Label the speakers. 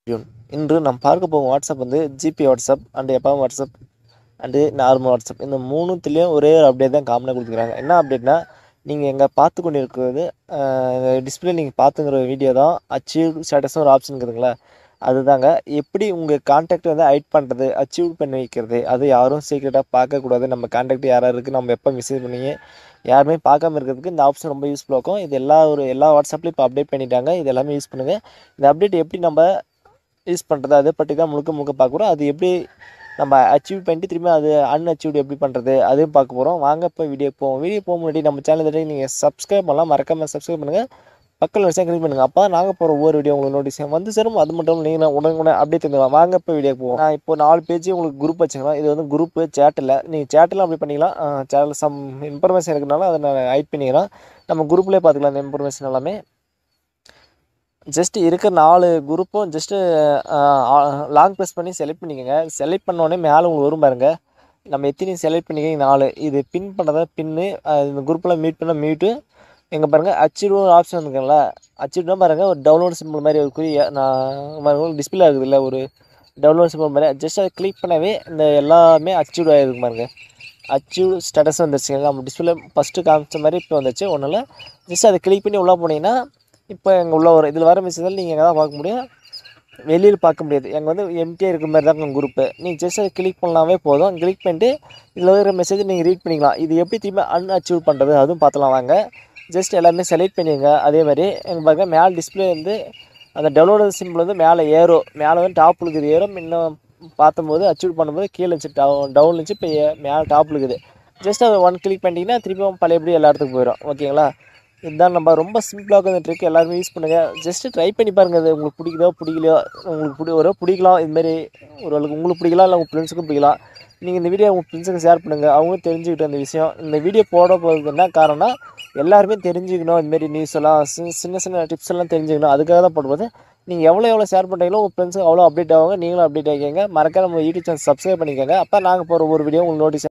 Speaker 1: June இன்று நாம் பார்க்க போகும் வாட்ஸ்அப் வந்து GB WhatsApp and FM WhatsApp and normal WhatsApp இந்த மூணுத்துலேயும் ஒரே ஒரு அப்டேட் தான் காமனாக கொடுத்துருக்காங்க என்ன அப்டேட்னா நீங்கள் எங்கே பார்த்து கொண்டு இருக்கிறது டிஸ்பிளே நீங்கள் பார்த்துங்கிற வீடியோ தான் அச்சீவ் ஸ்டேட்டஸ்னு ஒரு ஆப்ஷன் இருக்குதுங்களா அதுதாங்க எப்படி உங்கள் கான்டாக்ட் வந்து ஹைட் பண்ணுறது அச்சீவ் பண்ணி வைக்கிறது அது யாரும் சீக்கிரட்டாக பார்க்கக்கூடாது நம்ம கான்டாக்ட் யாராக இருக்குது நம்ம எப்போ மெசேஜ் பண்ணி யாருமே பார்க்காம இருக்கிறதுக்கு இந்த ஆப்ஷன் ரொம்ப யூஸ்ஃபுல்லாக இருக்கும் இது எல்லா ஒரு எல்லா வாட்ஸ்அப்லேயும் இப்போ அப்டேட் பண்ணிட்டாங்க இது எல்லாமே யூஸ் பண்ணுங்கள் இந்த அப்டேட் எப்படி நம்ம யூஸ் பண்ணுறது அதை பற்றி தான் முழுக்க முழுக்க பார்க்க போகிறோம் அது எப்படி நம்ம அச்சீவ் பண்ணிட்டு திரும்பி அது அன்அச்சீவ்டு எப்படி பண்ணுறது அதையும் பார்க்க போகிறோம் வாங்க இப்போ வீடியோ போவோம் வீடியோ போக முன்னாடி நம்ம சேனல் நீங்கள் சப்ஸ்கிரைப் பண்ணலாம் மறக்காமல் சப்ஸ்கிரைப் பண்ணுங்கள் பக்கத்தில் வச்சு கிளிக் பண்ணுங்கள் அப்போ நாங்கள் போகிற ஒவ்வொரு வீடியோ உங்களுக்கு நோட்டீஸ் வந்து சேரும் அது மட்டும் இல்லை நீங்கள் உடனே உடனே அப்படியே தெரிஞ்சுக்கலாம் வாங்க இப்போ வீடியோ போவோம் நான் இப்போ நாலு பேஜ் உங்களுக்கு குரூப் வச்சுக்கலாம் இது வந்து குரூப்பு சேட்டில் நீங்கள் சேட்டில் அப்படி பண்ணிக்கலாம் சேட்டில் சம் இன்ஃபர்மேஷன் இருக்குனால அதை நான் ஹைட் பண்ணிக்கலாம் நம்ம குரூப்லேயே பார்த்துக்கலாம் இந்த இன்ஃபர்மேஷன் எல்லாமே ஜஸ்ட் இருக்கிற நாலு குரூப்பும் ஜஸ்ட்டு லாங் ப்ரெஸ் பண்ணி செலக்ட் பண்ணிக்கோங்க செலக்ட் பண்ணோடனே மேலே உங்களுக்கு வரும் பாருங்க நம்ம எத்தனை செலக்ட் பண்ணிக்க நாலு இது பின் பண்ணுறதா பின்னு இந்த குரூப்பில் மீட் பண்ண மியூட்டு எங்கே பாருங்கள் அச்சீவ் ஒரு ஆப்ஷன் இருக்குங்களா அச்சீவ்னா பாருங்கள் ஒரு டவுன்லோட் சிம்பிள் மாதிரி ஒரு குறிய நான் டிஸ்பிளே ஆகுதுல்ல ஒரு டவுன்லோட் சிம்பிள் மாதிரி ஜஸ்ட் அதை கிளிக் பண்ணவே இந்த எல்லாமே அச்சீவ் ஆகிருக்கு பாருங்க அச்சீவ் ஸ்டேட்டஸ் வந்துருச்சுங்க நம்ம டிஸ்பிளே ஃபஸ்ட்டு காமிச்ச மாதிரி இப்போ வந்துச்சு ஒன்றும் இல்லை ஜஸ்ட் அதை கிளிக் பண்ணி உள்ளே போனீங்கன்னா இப்போ எங்கள் உள்ள வரும் இதில் வர மெசேஜில் நீங்கள் எங்கே தான் பார்க்க முடியும் வெளியில் பார்க்க முடியாது எங்கள் வந்து எம்டியாக இருக்கிற மாதிரி தான் உங்கள் குரூப்பு நீங்கள் ஜஸ்ட் அதை கிளிக் பண்ணலாமே போதும் கிளிக் பண்ணிட்டு இதில் இருக்கிற மெசேஜ் நீங்கள் ரீட் பண்ணிக்கலாம் இது எப்படி திரும்ப அன்அச்சீவ் பண்ணுறது அதுவும் பார்த்துலாம் வாங்க ஜஸ்ட் எல்லாருமே செலக்ட் பண்ணிடுங்க அதே மாதிரி எங்கள் பாருங்க மேலே டிஸ்பிளே வந்து அந்த டவுன்லோடு சிம்பிள் வந்து மேலே ஏறும் மேலே வந்து டாப்பில் இருக்குது ஏறும் இன்னும் பார்த்தம்போது அச்சீவ் பண்ணும்போது கீழே இருந்துச்சு டவுன் டவுன் இருந்துச்சு இப்போ மேலே டாப்பில் இருக்குது ஜஸ்ட் அதை ஒன் கிளிக் பண்ணிட்டீங்கன்னா திருப்பியும் பழையபடி எல்லா இடத்துக்கு போயிடும் ஓகேங்களா இதுதான் நம்ம ரொம்ப சிம்பிளாக இந்த ட்ரிக் எல்லாருமே யூஸ் பண்ணுங்கள் ஜஸ்ட்டு ட்ரை பண்ணி பாருங்கள் அது உங்களுக்கு பிடிக்குதோ பிடிக்கலையோ உங்களுக்கு பிடி ஒரு பிடிக்கலாம் இதுமாரி ஒரு அளவுக்கு உங்களுக்கு பிடிக்கலாம் இல்லை உங்கள் ஃப்ரெண்ட்ஸுக்கும் பிடிக்கலாம் நீங்கள் இந்த வீடியோ உங்கள் ஃப்ரெண்ட்ஸுக்கு ஷேர் பண்ணுங்கள் அவங்களும் தெரிஞ்சுக்கிட்டோம் இந்த விஷயம் இந்த வீடியோ போட போகிறது என்ன காரணம்னா எல்லாருமே தெரிஞ்சுக்கணும் இதுமாரி நியூஸ் எல்லாம் சின்ன சின்ன டிப்ஸ் எல்லாம் தெரிஞ்சுக்கணும் அதுக்காக தான் போடும்போது நீங்கள் எவ்வளோ எவ்வளோ ஷேர் பண்ணுறீங்களோ உங்கள் ஃப்ரெண்ட்ஸுக்கு அவ்வளோ அப்டேட் ஆகுங்க நீங்களும் அப்டேட் ஆகிக்கங்க மறக்காம நம்ம யூடியூப் சேனல் சப்ஸ்கிரைப் பண்ணிக்கோங்க அப்போ நாங்கள் போகிற ஒரு வீடியோ உங்களுக்கு நோட்டீஸ்